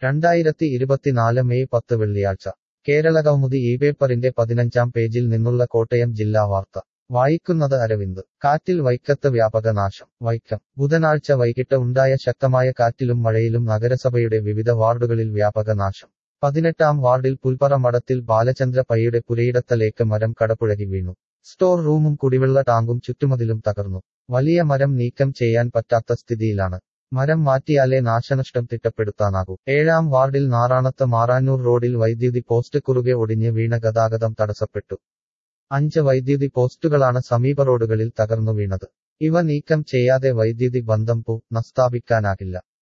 രണ്ടായിരത്തി ഇരുപത്തിനാല് മെയ് പത്ത് വെള്ളിയാഴ്ച കേരളകൗമുദി ഈ പേപ്പറിന്റെ പതിനഞ്ചാം പേജിൽ നിന്നുള്ള കോട്ടയം ജില്ലാ വാർത്ത വായിക്കുന്നത് അരവിന്ദ് കാറ്റിൽ വൈക്കത്ത് വ്യാപക നാശം വൈക്കം ബുധനാഴ്ച വൈകിട്ട് ഉണ്ടായ ശക്തമായ കാറ്റിലും മഴയിലും നഗരസഭയുടെ വിവിധ വാർഡുകളിൽ വ്യാപക നാശം പതിനെട്ടാം വാർഡിൽ പുൽപ്പറ മഠത്തിൽ ബാലചന്ദ്ര പയ്യുടെ പുരയിടത്തലേക്ക് മരം കടപുഴകി വീണു സ്റ്റോർ റൂമും കുടിവെള്ള ടാങ്കും ചുറ്റുമതിലും തകർന്നു വലിയ മരം നീക്കം ചെയ്യാൻ പറ്റാത്ത സ്ഥിതിയിലാണ് മരം മാറ്റിയാലേ നാശനഷ്ടം തിട്ടപ്പെടുത്താനാകൂ ഏഴാം വാർഡിൽ നാറാണത്ത് മാറാനൂർ റോഡിൽ വൈദ്യുതി പോസ്റ്റ് കുറുകെ ഒടിഞ്ഞ് വീണ ഗതാഗതം തടസ്സപ്പെട്ടു അഞ്ച് വൈദ്യുതി പോസ്റ്റുകളാണ് സമീപ റോഡുകളിൽ തകർന്നു വീണത് ഇവ നീക്കം ചെയ്യാതെ വൈദ്യുതി ബന്ധം പു നസ്ഥാപിക്കാനാകില്ല